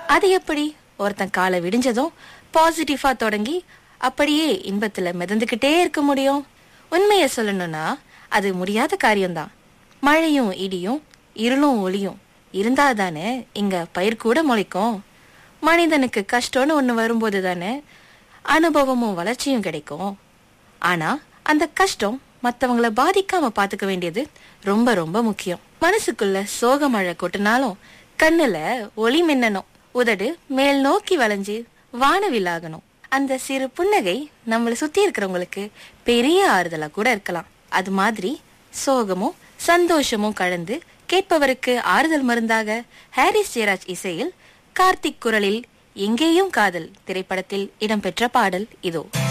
அது எப்படி ஒருத்தன் காலை விடிஞ்சதும் பாசிட்டிவா தொடங்கி அப்படியே இன்பத்துல மிதந்துகிட்டே இருக்க முடியும் உண்மையை சொல்லணும்னா அது முடியாத காரியம்தான் மழையும் இடியும் இருளும் ஒளியும் இருந்தாதானே இங்க பயிர் கூட முளைக்கும் மனிதனுக்கு கஷ்டம்னு ஒண்ணு வரும்போது தானே அனுபவமும் வளர்ச்சியும் கிடைக்கும் ஆனா அந்த கஷ்டம் மத்தவங்கள பாதிக்காம பாத்துக்க வேண்டியது ரொம்ப ரொம்ப முக்கியம் மனசுக்குள்ள சோக மழை கொட்டினாலும் கண்ணுல ஒளி மின்னணும் உதடு மேல் நோக்கி வளைஞ்சு வானவிலாகணும் அந்த சிறு புன்னகை நம்மள சுத்தி இருக்கிறவங்களுக்கு பெரிய ஆறுதலா கூட இருக்கலாம் அது மாதிரி சோகமும் சந்தோஷமும் கலந்து கேட்பவருக்கு ஆறுதல் மருந்தாக ஹாரிஸ் ஜெயராஜ் இசையில் கார்த்திக் குரலில் எங்கேயும் காதல் திரைப்படத்தில் இடம்பெற்ற பாடல் இதோ